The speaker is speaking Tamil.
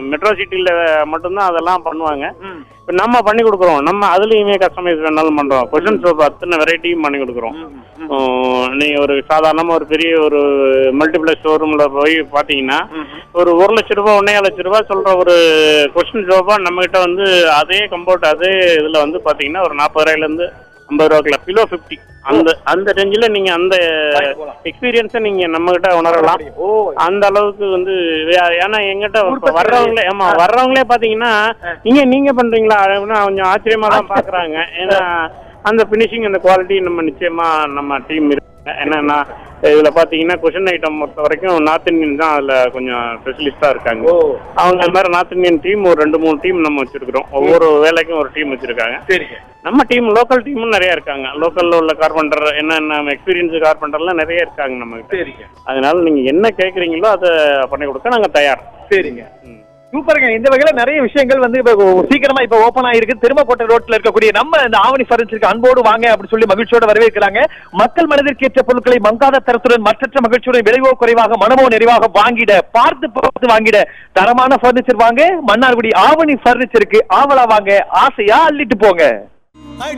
மெட்ரோ சிட்டில மட்டும்தான் அதெல்லாம் பண்ணுவாங்க ம். இப்போ நம்ம பண்ணி கொடுக்குறோம் நம்ம அதுலயுமே கஸ்டமைஸ் வேணாலும் பண்றோம் கொஷின் சோப் அத்தனை வெரைட்டியும் பண்ணி கொடுக்குறோம் உம், நீங்க ஒரு சாதாரணமா ஒரு பெரிய ஒரு மல்டிப்ளெக்ஸ் ஷோரூம்ல போய் பாத்தீங்கன்னா ஒரு ஒரு லட்ச ரூபாய் ஒன்னே லட்ச ரூபாய் சொல்ற ஒரு கொஸ்டின் ஜோபா நம்ம கிட்ட வந்து அதே கம்போர்ட் அதே இதுல வந்து பாத்தீங்கன்னா ஒரு நாற்பது ரூபாயில இருந்து ஐம்பது ரூபாய்க்குள்ள பிலோ ஃபிஃப்டி அந்த அந்த ரேஞ்சில் நீங்க அந்த எக்ஸ்பீரியன்ஸை நீங்க நம்ம கிட்ட உணரலாம் ஓ அந்த அளவுக்கு வந்து வே- ஏன்னா எங்கிட்ட இப்ப வர்றவங்களே ஆமா வர்றவங்களே பாத்தீங்கன்னா நீங்க நீங்க பண்றீங்களா அப்படின்னா கொஞ்சம் ஆச்சரியமா தான் பாக்குறாங்க ஏன்னா அந்த பினிஷிங் அந்த குவாலிட்டி நம்ம நிச்சயமா நம்ம டீம் இருக்கு என்னன்னா இதுல பாத்தீங்கன்னா கொஷின் ஐட்டம் பொறுத்த வரைக்கும் நார்த் இந்தியன் தான் அதுல கொஞ்சம் ஸ்பெஷலிஸ்டா இருக்காங்க ஓ அவங்க அது மாதிரி நார்த் இந்தியன் டீம் ஒரு ரெண்டு மூணு டீம் நம்ம வச்சிருக்கிறோம் ஒவ்வொரு வேலைக்கும் ஒரு டீம் வச்சிருக்காங்க சரிங்க நம்ம டீம் லோக்கல் டீமும் நிறைய இருக்காங்க லோக்கல்ல உள்ள கார்பெண்டர் என்னென்ன எக்ஸ்பீரியன்ஸ் கார்பெண்டர்லாம் நிறைய இருக்காங்க நம்ம கிட்ட சரிங்க அதனால நீங்க என்ன கேக்குறீங்களோ அதை பண்ணி கொடுக்க நாங்க தயார் சரிங்க ம். சூப்பருங்க இந்த வகையில நிறைய விஷயங்கள் வந்து இப்ப சீக்கிரமா இப்ப ஓபன் ஆயிருக்கு திருமக்கோட்டை ரோட்ல இருக்கக்கூடிய நம்ம இந்த ஆவணி பர்னிச்சருக்கு அன்போடு வாங்க அப்படின்னு சொல்லி மகிழ்ச்சியோட வரவேற்கிறாங்க மக்கள் மனதிற்கு ஏற்ற பொருட்களை மங்காத தரத்துடன் மற்றற்ற மகிழ்ச்சியுடன் விலைவோ குறைவாக மனமோ நிறைவாக வாங்கிட பார்த்து பார்த்து வாங்கிட தரமான பர்னிச்சர் வாங்க மன்னார்குடி ஆவணி பர்னிச்சருக்கு ஆவலா வாங்க ஆசையா அள்ளிட்டு போங்க